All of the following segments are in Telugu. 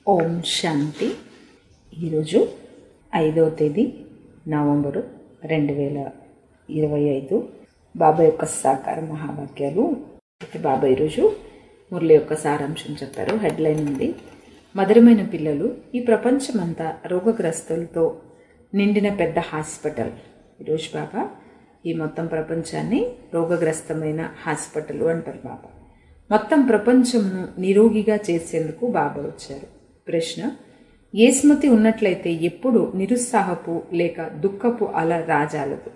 ఓం శాంతి ఈరోజు ఐదవ తేదీ నవంబరు రెండు వేల ఇరవై ఐదు బాబా యొక్క సాకార మహావాక్యాలు అయితే బాబా ఈరోజు మురళి యొక్క సారాంశం చెప్పారు హెడ్లైన్ ఉంది మధురమైన పిల్లలు ఈ ప్రపంచమంతా రోగగ్రస్తులతో నిండిన పెద్ద హాస్పిటల్ ఈరోజు బాబా ఈ మొత్తం ప్రపంచాన్ని రోగగ్రస్తమైన హాస్పిటల్ అంటారు బాబా మొత్తం ప్రపంచమును నిరోగిగా చేసేందుకు బాబా వచ్చారు ప్రశ్న ఏ స్మృతి ఉన్నట్లయితే ఎప్పుడు నిరుత్సాహపు లేక దుఃఖపు అల రాజాలదు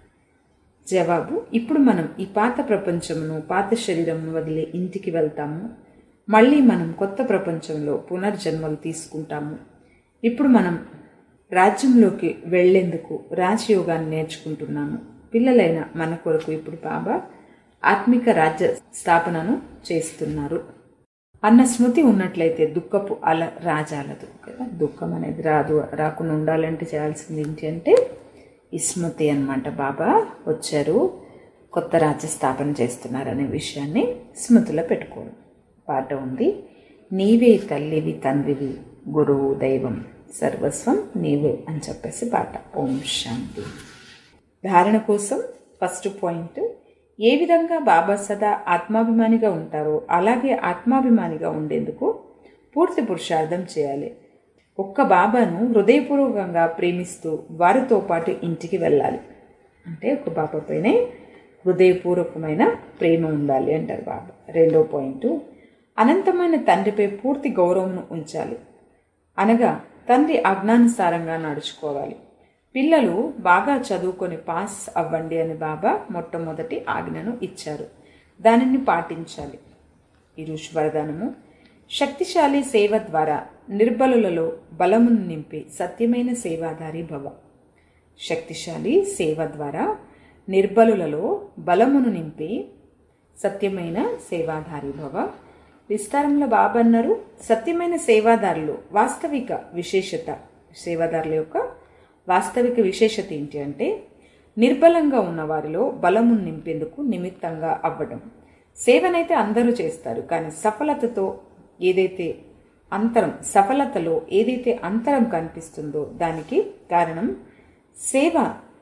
జవాబు ఇప్పుడు మనం ఈ పాత ప్రపంచమును పాత శరీరమును వదిలే ఇంటికి వెళ్తాము మళ్ళీ మనం కొత్త ప్రపంచంలో పునర్జన్మలు తీసుకుంటాము ఇప్పుడు మనం రాజ్యంలోకి వెళ్లేందుకు రాజయోగాన్ని నేర్చుకుంటున్నాము పిల్లలైన మన కొరకు ఇప్పుడు బాబా ఆత్మిక రాజ్య స్థాపనను చేస్తున్నారు అన్న స్మృతి ఉన్నట్లయితే దుఃఖపు అల రాజాలదు కదా దుఃఖం అనేది రాదు రాకుండా ఉండాలంటే చేయాల్సింది ఏంటి అంటే ఈ స్మృతి అనమాట బాబా వచ్చారు కొత్త రాజ్య స్థాపన చేస్తున్నారు అనే విషయాన్ని స్మృతిలో పెట్టుకోవడం పాట ఉంది నీవే తల్లివి తండ్రివి గురువు దైవం సర్వస్వం నీవే అని చెప్పేసి పాట ఓం శాంతి ధారణ కోసం ఫస్ట్ పాయింట్ ఏ విధంగా బాబా సదా ఆత్మాభిమానిగా ఉంటారో అలాగే ఆత్మాభిమానిగా ఉండేందుకు పూర్తి పురుషార్థం చేయాలి ఒక్క బాబాను హృదయపూర్వకంగా ప్రేమిస్తూ వారితో పాటు ఇంటికి వెళ్ళాలి అంటే ఒక బాబా పైనే హృదయపూర్వకమైన ప్రేమ ఉండాలి అంటారు బాబా రెండో పాయింట్ అనంతమైన తండ్రిపై పూర్తి గౌరవం ఉంచాలి అనగా తండ్రి ఆజ్ఞానుసారంగా నడుచుకోవాలి పిల్లలు బాగా చదువుకొని పాస్ అవ్వండి అని బాబా మొట్టమొదటి ఆజ్ఞను ఇచ్చారు దానిని పాటించాలి ఈరోజు వరదానము శక్తిశాలి సేవ ద్వారా నిర్బలులలో బలమును నింపి సత్యమైన సేవాదారి భవ శక్తిశాలి సేవ ద్వారా నిర్బలులలో బలమును నింపి సత్యమైన సేవాధారి భవ విస్తారంలో బాబా అన్నారు సత్యమైన సేవాదారులు వాస్తవిక విశేషత సేవాదారుల యొక్క వాస్తవిక విశేషత ఏంటి అంటే నిర్బలంగా ఉన్న వారిలో బలము నింపేందుకు నిమిత్తంగా అవ్వడం సేవనైతే అందరూ చేస్తారు కానీ సఫలతతో ఏదైతే అంతరం సఫలతలో ఏదైతే అంతరం కనిపిస్తుందో దానికి కారణం సేవ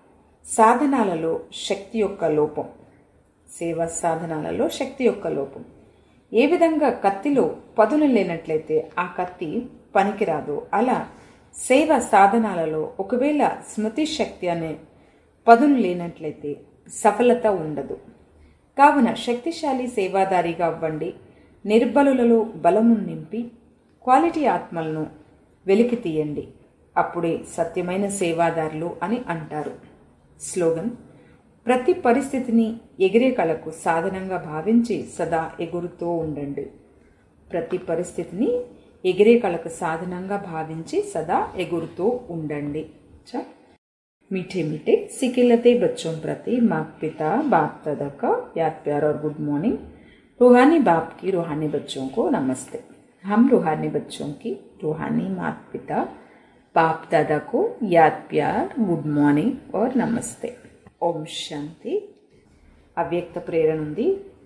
సాధనాలలో శక్తి యొక్క లోపం సేవ సాధనాలలో శక్తి యొక్క లోపం ఏ విధంగా కత్తిలో పదులు లేనట్లయితే ఆ కత్తి పనికిరాదు అలా సేవ సాధనాలలో ఒకవేళ స్మృతి శక్తి అనే పదులు లేనట్లయితే సఫలత ఉండదు కావున శక్తిశాలి సేవాదారిగా అవ్వండి నిర్బలులలో బలము నింపి క్వాలిటీ ఆత్మలను వెలికి తీయండి అప్పుడే సత్యమైన సేవాదారులు అని అంటారు స్లోగన్ ప్రతి పరిస్థితిని ఎగిరే కళకు సాధనంగా భావించి సదా ఎగురుతూ ఉండండి ప్రతి పరిస్థితిని ఎగిరే కళకు సాధనంగా భావించి సదా ఎగురుతూ ఉండండి చ मीठे मीठे सिकिलते बच्चों प्रति माँ पिता बाप दादा का याद प्यार और गुड मॉर्निंग रूहानी बाप की रूहानी बच्चों को नमस्ते हम रूहानी बच्चों की रूहानी माता पिता बाप दादा को याद प्यार गुड మార్నింగ్ और నమస్తే ఓం శాంతి అవ్యక్త ప్రేరణ ఉంది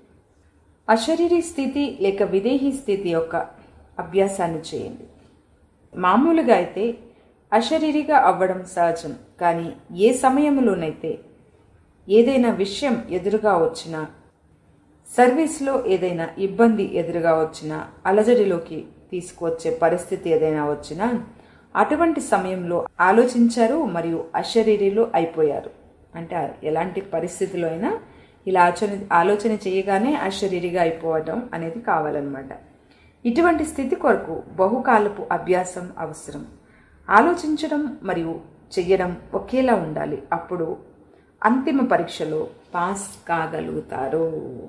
అశరీరీ స్థితి లేక విదేహీ స్థితి యొక్క అభ్యాసాన్ని చేయండి మామూలుగా అయితే అశరీరిగా అవ్వడం సహజం కానీ ఏ సమయంలోనైతే ఏదైనా విషయం ఎదురుగా వచ్చినా సర్వీస్లో ఏదైనా ఇబ్బంది ఎదురుగా వచ్చినా అలజడిలోకి తీసుకువచ్చే పరిస్థితి ఏదైనా వచ్చినా అటువంటి సమయంలో ఆలోచించారు మరియు అశరీరిలో అయిపోయారు అంటే ఎలాంటి పరిస్థితిలో అయినా ఇలా ఆలోచన ఆలోచన చేయగానే అశరీరిగా అయిపోవడం అనేది కావాలన్నమాట ఇటువంటి స్థితి కొరకు బహుకాలపు అభ్యాసం అవసరం ఆలోచించడం మరియు చెయ్యడం ఒకేలా ఉండాలి అప్పుడు అంతిమ పరీక్షలో పాస్ కాగలుగుతారు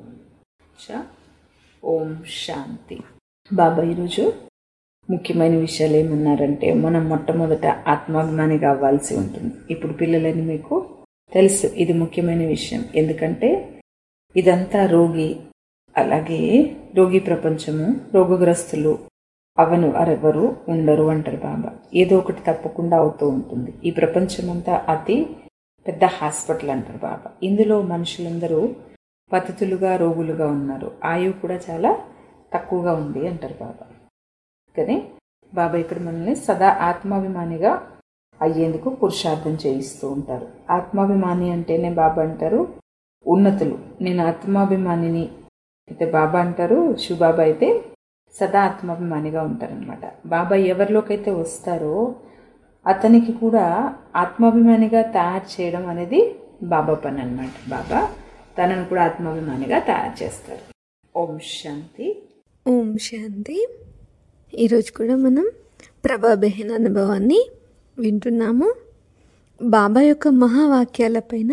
ఓం శాంతి బాబా ఈరోజు ముఖ్యమైన విషయాలు ఏమన్నారంటే మనం మొట్టమొదట ఆత్మాభిమానిగా అవ్వాల్సి ఉంటుంది ఇప్పుడు పిల్లలని మీకు తెలుసు ఇది ముఖ్యమైన విషయం ఎందుకంటే ఇదంతా రోగి అలాగే రోగి ప్రపంచము రోగగ్రస్తులు అవను అరెవరు ఉండరు అంటారు బాబా ఏదో ఒకటి తప్పకుండా అవుతూ ఉంటుంది ఈ ప్రపంచం అంతా అతి పెద్ద హాస్పిటల్ అంటారు బాబా ఇందులో మనుషులందరూ పతితులుగా రోగులుగా ఉన్నారు ఆయువు కూడా చాలా తక్కువగా ఉంది అంటారు బాబా కానీ బాబా ఇక్కడ మనల్ని సదా ఆత్మాభిమానిగా అయ్యేందుకు పురుషార్థం చేయిస్తూ ఉంటారు ఆత్మాభిమాని అంటేనే బాబా అంటారు ఉన్నతులు నేను ఆత్మాభిమానిని అయితే బాబా అంటారు శివబాబా అయితే సదా ఆత్మాభిమానిగా ఉంటారనమాట బాబా ఎవరిలోకైతే వస్తారో అతనికి కూడా ఆత్మాభిమానిగా తయారు చేయడం అనేది బాబా పని అనమాట బాబా తనను కూడా ఆత్మాభిమానిగా తయారు చేస్తారు ఓం శాంతి ఓం శాంతి ఈరోజు కూడా మనం ప్రభా బెహన్ అనుభవాన్ని వింటున్నాము బాబా యొక్క మహావాక్యాలపైన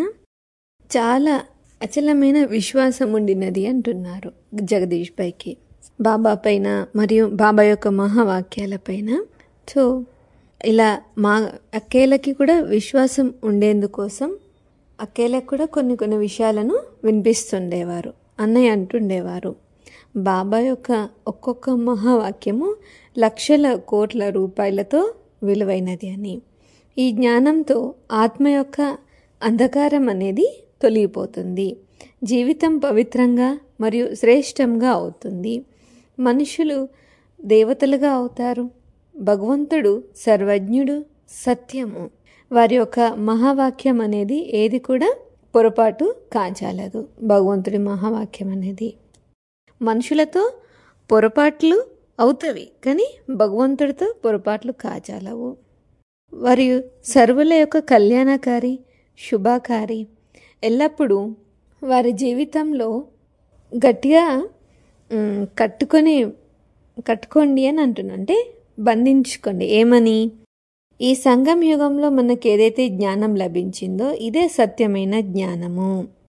చాలా అచలమైన విశ్వాసం ఉండినది అంటున్నారు జగదీష్ పైకి బాబా పైన మరియు బాబా యొక్క మహావాక్యాలపైన సో ఇలా మా అక్కేలకి కూడా విశ్వాసం ఉండేందుకోసం అక్కేలకు కూడా కొన్ని కొన్ని విషయాలను వినిపిస్తుండేవారు అన్నయ్య అంటుండేవారు బాబా యొక్క ఒక్కొక్క మహావాక్యము లక్షల కోట్ల రూపాయలతో విలువైనది అని ఈ జ్ఞానంతో ఆత్మ యొక్క అంధకారం అనేది తొలగిపోతుంది జీవితం పవిత్రంగా మరియు శ్రేష్టంగా అవుతుంది మనుషులు దేవతలుగా అవుతారు భగవంతుడు సర్వజ్ఞుడు సత్యము వారి యొక్క మహావాక్యం అనేది ఏది కూడా పొరపాటు కాజాలదు భగవంతుడి మహావాక్యం అనేది మనుషులతో పొరపాట్లు అవుతవి కానీ భగవంతుడితో పొరపాట్లు కాజాలవు మరియు సర్వుల యొక్క కళ్యాణకారి శుభాకారి ఎల్లప్పుడూ వారి జీవితంలో గట్టిగా మ్, కట్టుకొని కట్టుకోండి అని అంటున్నా అంటే బంధించుకోండి ఏమని ఈ సంగం యుగంలో మనకు ఏదైతే జ్ఞానం లభించిందో ఇదే సత్యమైన జ్ఞానము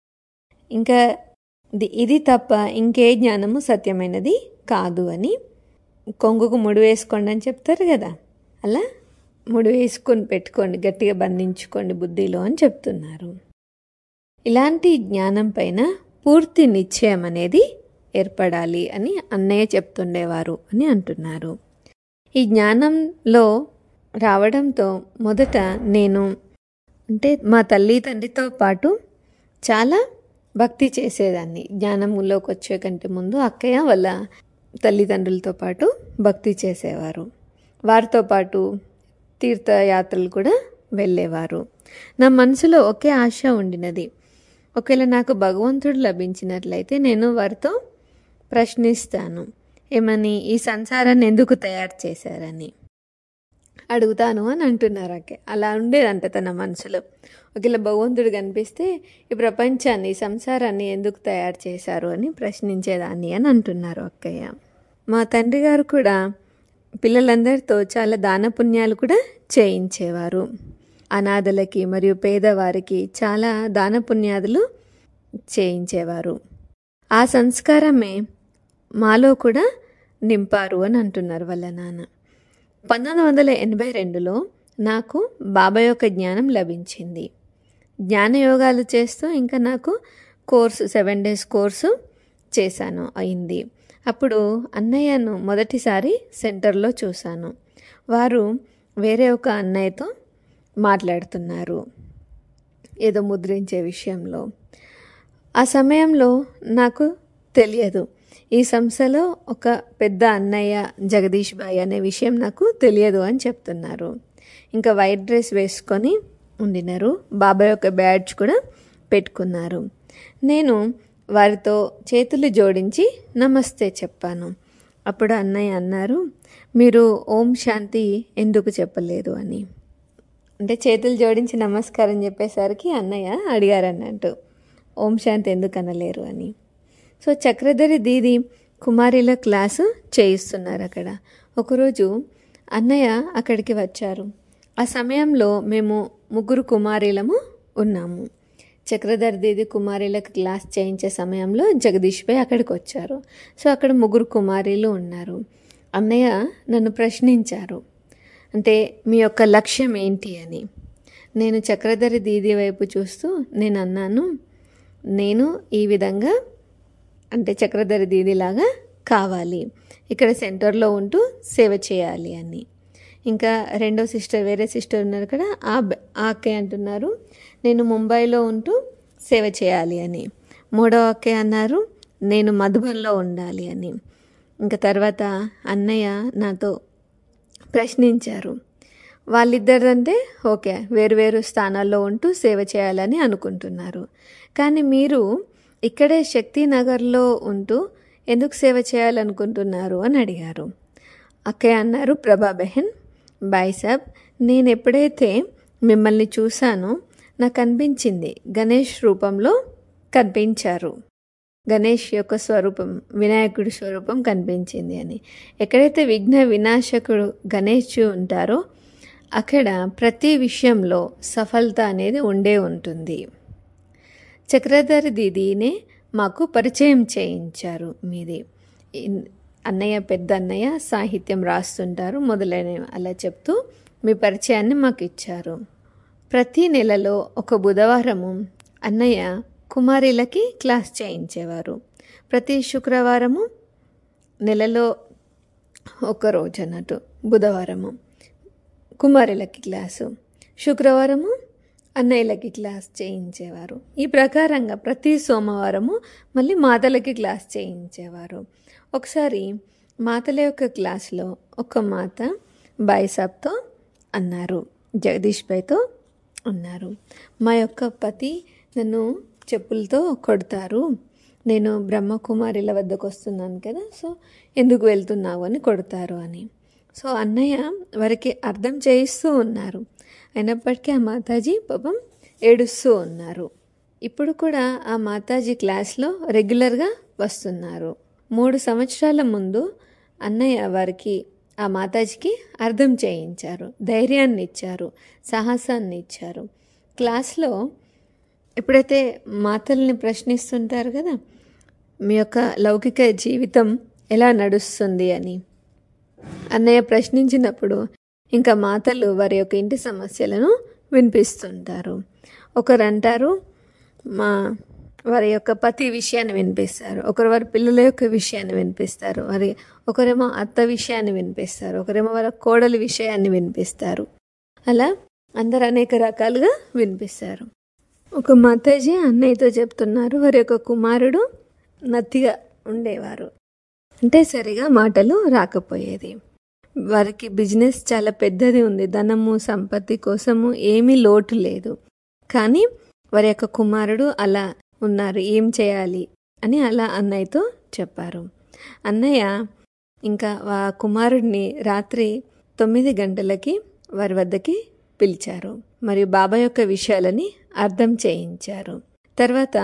ఇంకా ఇది ఇది తప్ప ఇంకే జ్ఞానము సత్యమైనది కాదు అని కొంగుకు ముడి వేసుకోండి అని చెప్తారు కదా అలా ముడి వేసుకొని పెట్టుకోండి గట్టిగా బంధించుకోండి బుద్ధిలో అని చెప్తున్నారు ఇలాంటి జ్ఞానం పైన పూర్తి నిశ్చయం అనేది ఏర్పడాలి అని అన్నయ్య చెప్తుండేవారు అని అంటున్నారు ఈ జ్ఞానంలో రావడంతో మొదట నేను అంటే మా తల్లి తండ్రితో పాటు చాలా భక్తి చేసేదాన్ని జ్ఞానంలోకి వచ్చే కంటే ముందు అక్కయ్య వాళ్ళ తల్లిదండ్రులతో పాటు భక్తి చేసేవారు వారితో పాటు తీర్థయాత్రలు కూడా వెళ్ళేవారు నా మనసులో ఒకే ఆశ ఉండినది ఒకవేళ నాకు భగవంతుడు లభించినట్లయితే నేను వారితో ప్రశ్నిస్తాను ఏమని ఈ సంసారాన్ని ఎందుకు తయారు చేశారని అడుగుతాను అని అంటున్నారు అక్క అలా ఉండేదంట తన మనసులో ఒకవేళ భగవంతుడు కనిపిస్తే ఈ ప్రపంచాన్ని ఈ సంసారాన్ని ఎందుకు తయారు చేశారు అని ప్రశ్నించేదాన్ని అని అంటున్నారు అక్కయ్య మా తండ్రి గారు కూడా పిల్లలందరితో చాలా దాన పుణ్యాలు కూడా చేయించేవారు అనాథలకి మరియు పేదవారికి చాలా దాన పుణ్యాదులు చేయించేవారు ఆ సంస్కారమే మాలో కూడా నింపారు అని అంటున్నారు వాళ్ళ నాన్న పంతొమ్మిది వందల ఎనభై రెండులో నాకు బాబా యొక్క జ్ఞానం లభించింది జ్ఞానయోగాలు చేస్తూ ఇంకా నాకు కోర్సు సెవెన్ డేస్ కోర్సు చేశాను అయింది అప్పుడు అన్నయ్యను మొదటిసారి సెంటర్లో చూశాను వారు వేరే ఒక అన్నయ్యతో మాట్లాడుతున్నారు ఏదో ముద్రించే విషయంలో ఆ సమయంలో నాకు తెలియదు ఈ సంస్థలో ఒక పెద్ద అన్నయ్య జగదీష్ బాయ్ అనే విషయం నాకు తెలియదు అని చెప్తున్నారు ఇంకా వైట్ డ్రెస్ వేసుకొని ఉండినారు బాబాయ్ యొక్క బ్యాడ్జ్ కూడా పెట్టుకున్నారు నేను వారితో చేతులు జోడించి నమస్తే చెప్పాను అప్పుడు అన్నయ్య అన్నారు మీరు ఓం శాంతి ఎందుకు చెప్పలేదు అని అంటే చేతులు జోడించి నమస్కారం చెప్పేసరికి అన్నయ్య అడిగారు అన్నట్టు ఓం శాంతి ఎందుకు అనలేరు అని సో చక్రధరి దీది కుమారిల క్లాసు చేయిస్తున్నారు అక్కడ ఒకరోజు అన్నయ్య అక్కడికి వచ్చారు ఆ సమయంలో మేము ముగ్గురు కుమారీలము ఉన్నాము చక్రధర్ దీది కుమారీలకు క్లాస్ చేయించే సమయంలో జగదీష్ భాయ్ అక్కడికి వచ్చారు సో అక్కడ ముగ్గురు కుమారీలు ఉన్నారు అన్నయ్య నన్ను ప్రశ్నించారు అంటే మీ యొక్క లక్ష్యం ఏంటి అని నేను చక్రధరి దీది వైపు చూస్తూ నేను అన్నాను నేను ఈ విధంగా అంటే చక్రధరి దీదిలాగా కావాలి ఇక్కడ సెంటర్లో ఉంటూ సేవ చేయాలి అని ఇంకా రెండో సిస్టర్ వేరే సిస్టర్ ఉన్నారు కదా ఆ బ- ఆ అక్కయ్య అంటున్నారు నేను ముంబైలో ఉంటూ సేవ చేయాలి అని మూడో అక్కయ్య అన్నారు నేను మధుబన్లో ఉండాలి అని ఇంకా తర్వాత అన్నయ్య నాతో ప్రశ్నించారు వాళ్ళిద్దరంటే ఓకే వేరువేరు స్థానాల్లో ఉంటూ సేవ చేయాలని అనుకుంటున్నారు కానీ మీరు ఇక్కడే శక్తినగర్లో ఉంటూ ఎందుకు సేవ చేయాలనుకుంటున్నారు అని అడిగారు అక్కయ్య అన్నారు ప్రభా బెహన్ బాయ్ సాబ్ నేను ఎప్పుడైతే మిమ్మల్ని చూశానో నాకు అనిపించింది గణేష్ రూపంలో కనిపించారు గణేష్ యొక్క స్వరూపం వినాయకుడి స్వరూపం కనిపించింది అని ఎక్కడైతే విఘ్న వినాశకుడు గణేష్ ఉంటారో అక్కడ ప్రతి విషయంలో సఫలత అనేది ఉండే ఉంటుంది చక్రధర్ దీదీనే మాకు పరిచయం చేయించారు మీది ఇన్- అన్నయ్య పెద్ద అన్నయ్య సాహిత్యం రాస్తుంటారు మొదలైనవి అలా చెప్తూ మీ పరిచయాన్ని మాకు ఇచ్చారు ప్రతి నెలలో ఒక బుధవారము అన్నయ్య కుమారీలకి క్లాస్ చేయించేవారు ప్రతి శుక్రవారము నెలలో ఒక రోజు అన్నట్టు బుధవారము కుమారులకి క్లాసు శుక్రవారము అన్నయ్యలకి క్లాస్ చేయించేవారు ఈ ప్రకారంగా ప్రతి సోమవారము మళ్ళీ మాతలకి క్లాస్ చేయించేవారు ఒకసారి మాతల యొక్క క్లాస్లో ఒక మాత బాయ్ సాబ్తో అన్నారు జగదీష్ భాయ్తో అన్నారు మా యొక్క పతి నన్ను చెప్పులతో కొడతారు నేను బ్రహ్మకుమారిల వద్దకు వస్తున్నాను కదా సో ఎందుకు వెళ్తున్నావు అని కొడతారు అని సో అన్నయ్య వారికి అర్థం చేయిస్తూ ఉన్నారు అయినప్పటికీ ఆ మాతాజీ పాపం ఏడుస్తూ ఉన్నారు ఇప్పుడు కూడా ఆ మాతాజీ క్లాస్లో రెగ్యులర్గా వస్తున్నారు మూడు సంవత్సరాల ముందు అన్నయ్య వారికి ఆ మాతాజీకి అర్థం చేయించారు ధైర్యాన్ని ఇచ్చారు సాహసాన్ని ఇచ్చారు క్లాస్లో ఎప్పుడైతే మాతల్ని ప్రశ్నిస్తుంటారు కదా మీ యొక్క లౌకిక జీవితం ఎలా నడుస్తుంది అని అన్నయ్య ప్రశ్నించినప్పుడు ఇంకా మాతలు వారి యొక్క ఇంటి సమస్యలను వినిపిస్తుంటారు ఒకరు అంటారు మా వారి యొక్క పతి విషయాన్ని వినిపిస్తారు ఒకరు వారి పిల్లల యొక్క విషయాన్ని వినిపిస్తారు మరి ఒకరేమో అత్త విషయాన్ని వినిపిస్తారు ఒకరేమో వారి కోడలి విషయాన్ని వినిపిస్తారు అలా అందరు అనేక రకాలుగా వినిపిస్తారు ఒక మాతాజీ అన్నయ్యతో చెప్తున్నారు వారి యొక్క కుమారుడు నత్తిగా ఉండేవారు అంటే సరిగా మాటలు రాకపోయేది వారికి బిజినెస్ చాలా పెద్దది ఉంది ధనము సంపత్తి కోసము ఏమీ లోటు లేదు కానీ వారి యొక్క కుమారుడు అలా ఉన్నారు ఏం చేయాలి అని అలా అన్నయ్యతో చెప్పారు అన్నయ్య ఇంకా ఆ కుమారుడిని రాత్రి తొమ్మిది గంటలకి వారి వద్దకి పిలిచారు మరియు బాబా యొక్క విషయాలని అర్థం చేయించారు తర్వాత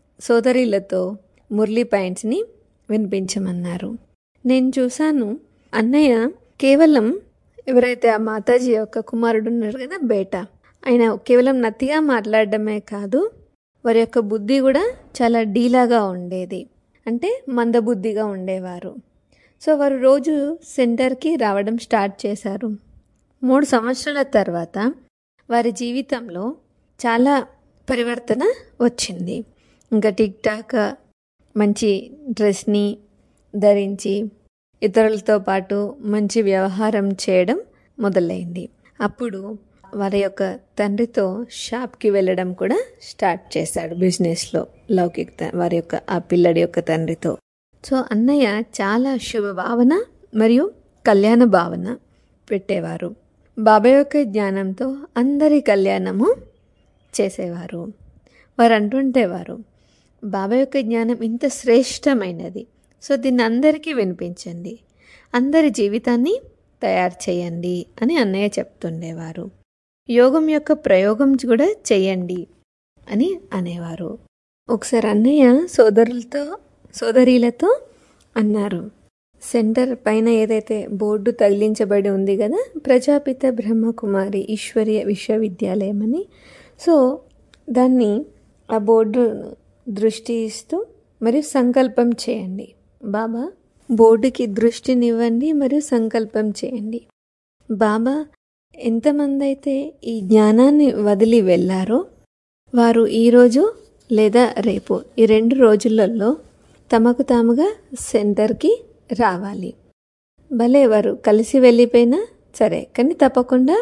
సోదరులతో మురళీ పాయింట్స్ని వినిపించమన్నారు నేను చూశాను అన్నయ్య కేవలం ఎవరైతే ఆ మాతాజీ యొక్క కుమారుడు ఉన్నారు కదా బేట ఆయన కేవలం నత్తిగా మాట్లాడడమే కాదు వారి యొక్క బుద్ధి కూడా చాలా డీలాగా ఉండేది అంటే మందబుద్ధిగా ఉండేవారు సో వారు రోజు సెంటర్కి రావడం స్టార్ట్ చేశారు మూడు సంవత్సరాల తర్వాత వారి జీవితంలో చాలా పరివర్తన వచ్చింది ఇంకా టిక్ టాక్ మంచి డ్రెస్ని ధరించి ఇతరులతో పాటు మంచి వ్యవహారం చేయడం మొదలైంది అప్పుడు వారి యొక్క తండ్రితో షాప్కి వెళ్ళడం కూడా స్టార్ట్ చేశాడు బిజినెస్లో లౌకిక త- వారి యొక్క ఆ పిల్లడి యొక్క తండ్రితో సో అన్నయ్య చాలా శుభ భావన మరియు కళ్యాణ భావన పెట్టేవారు బాబాయ్ యొక్క జ్ఞానంతో అందరి కళ్యాణము చేసేవారు వారు అంటుంటేవారు బాబా యొక్క జ్ఞానం ఇంత శ్రేష్టమైనది సో దీన్ని అందరికీ వినిపించండి అందరి జీవితాన్ని తయారు చేయండి అని అన్నయ్య చెప్తుండేవారు యోగం యొక్క ప్రయోగం కూడా చేయండి అని అనేవారు ఒకసారి అన్నయ్య సోదరులతో సోదరీలతో అన్నారు సెంటర్ పైన ఏదైతే బోర్డు తగిలించబడి ఉంది కదా ప్రజాపిత బ్రహ్మకుమారి ఈశ్వరీయ విశ్వవిద్యాలయం అని సో దాన్ని ఆ బోర్డు దృష్టి ఇస్తూ మరియు సంకల్పం చేయండి బాబా బోర్డుకి దృష్టినివ్వండి మరియు సంకల్పం చేయండి బాబా ఎంతమంది అయితే ఈ జ్ఞానాన్ని వదిలి వెళ్ళారో వారు ఈరోజు లేదా రేపు ఈ రెండు రోజులలో తమకు తాముగా సెంటర్కి రావాలి భలే వారు కలిసి వెళ్ళిపోయినా సరే కానీ తప్పకుండా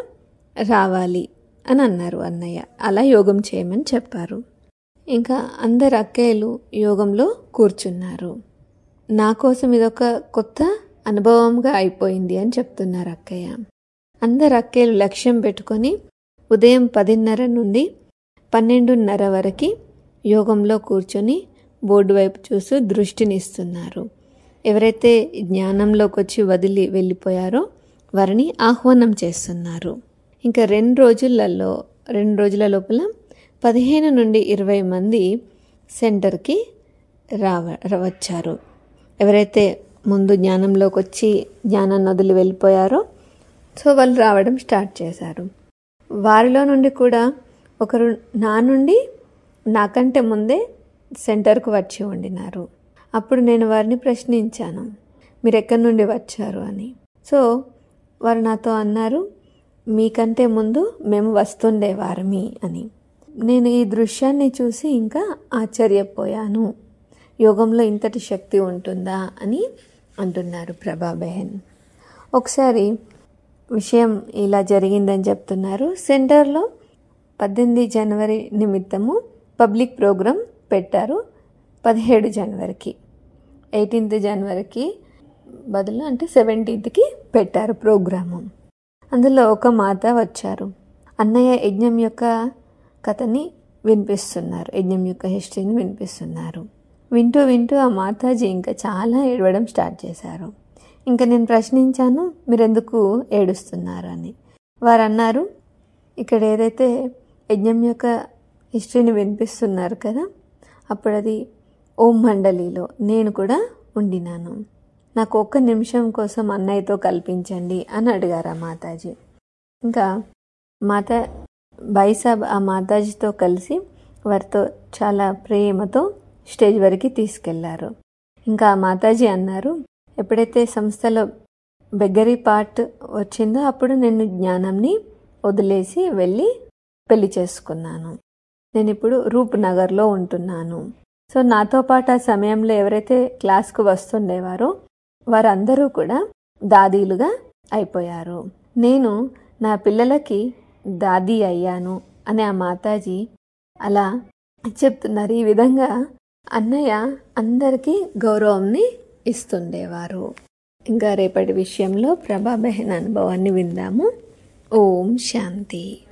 రావాలి అని అన్నారు అన్నయ్య అలా యోగం చేయమని చెప్పారు ఇంకా అందరు అక్కయ్యలు యోగంలో కూర్చున్నారు నా కోసం ఇదొక కొత్త అనుభవంగా అయిపోయింది అని చెప్తున్నారు అక్కయ్య అందరు అక్కేలు లక్ష్యం పెట్టుకొని ఉదయం పదిన్నర నుండి పన్నెండున్నర వరకు యోగంలో కూర్చొని బోర్డు వైపు చూస్తూ దృష్టినిస్తున్నారు ఎవరైతే జ్ఞానంలోకి వచ్చి వదిలి వెళ్ళిపోయారో వారిని ఆహ్వానం చేస్తున్నారు ఇంకా రెండు రోజులలో రెండు రోజుల లోపల పదిహేను నుండి ఇరవై మంది సెంటర్కి రావ వచ్చారు ఎవరైతే ముందు జ్ఞానంలోకి వచ్చి జ్ఞానాన్ని వదిలి వెళ్ళిపోయారో సో వాళ్ళు రావడం స్టార్ట్ చేశారు వారిలో నుండి కూడా ఒకరు నా నుండి నాకంటే ముందే సెంటర్కు వచ్చి ఉండినారు అప్పుడు నేను వారిని ప్రశ్నించాను మీరు ఎక్కడి నుండి వచ్చారు అని సో వారు నాతో అన్నారు మీకంటే ముందు మేము వస్తుండేవారమి అని నేను ఈ దృశ్యాన్ని చూసి ఇంకా ఆశ్చర్యపోయాను యోగంలో ఇంతటి శక్తి ఉంటుందా అని అంటున్నారు ప్రభాబెహన్ ఒకసారి విషయం ఇలా జరిగిందని చెప్తున్నారు సెంటర్లో పద్దెనిమిది జనవరి నిమిత్తము పబ్లిక్ ప్రోగ్రాం పెట్టారు పదిహేడు జనవరికి ఎయిటీన్త్ జనవరికి బదులు అంటే సెవెంటీన్త్కి పెట్టారు ప్రోగ్రాము అందులో ఒక మాత వచ్చారు అన్నయ్య యజ్ఞం యొక్క కథని వినిపిస్తున్నారు యజ్ఞం యొక్క హిస్టరీని వినిపిస్తున్నారు వింటూ వింటూ ఆ మాతాజీ ఇంకా చాలా ఏడవడం స్టార్ట్ చేశారు ఇంకా నేను ప్రశ్నించాను మీరెందుకు ఏడుస్తున్నారు అని వారు అన్నారు ఇక్కడ ఏదైతే యజ్ఞం యొక్క హిస్టరీని వినిపిస్తున్నారు కదా అప్పుడు అది ఓం మండలిలో నేను కూడా ఉండినాను నాకు ఒక్క నిమిషం కోసం అన్నయ్యతో కల్పించండి అని అడిగారు ఆ మాతాజీ ఇంకా మాతా బైసాబ్ ఆ మాతాజీతో కలిసి వారితో చాలా ప్రేమతో స్టేజ్ వరకు తీసుకెళ్లారు ఇంకా ఆ మాతాజీ అన్నారు ఎప్పుడైతే సంస్థలో బెగ్గరీ పార్ట్ వచ్చిందో అప్పుడు నేను జ్ఞానంని వదిలేసి వెళ్ళి పెళ్లి చేసుకున్నాను నేను ఇప్పుడు రూప్ నగర్లో ఉంటున్నాను సో నాతో పాటు ఆ సమయంలో ఎవరైతే క్లాస్కు వస్తుండేవారో వారందరూ కూడా దాదీలుగా అయిపోయారు నేను నా పిల్లలకి దాదీ అయ్యాను అని ఆ మాతాజీ అలా చెప్తున్నారు ఈ విధంగా అన్నయ్య అందరికీ గౌరవంని ఇస్తుండేవారు ఇంకా రేపటి విషయంలో ప్రభా బెహన్ అనుభవాన్ని విందాము ఓం శాంతి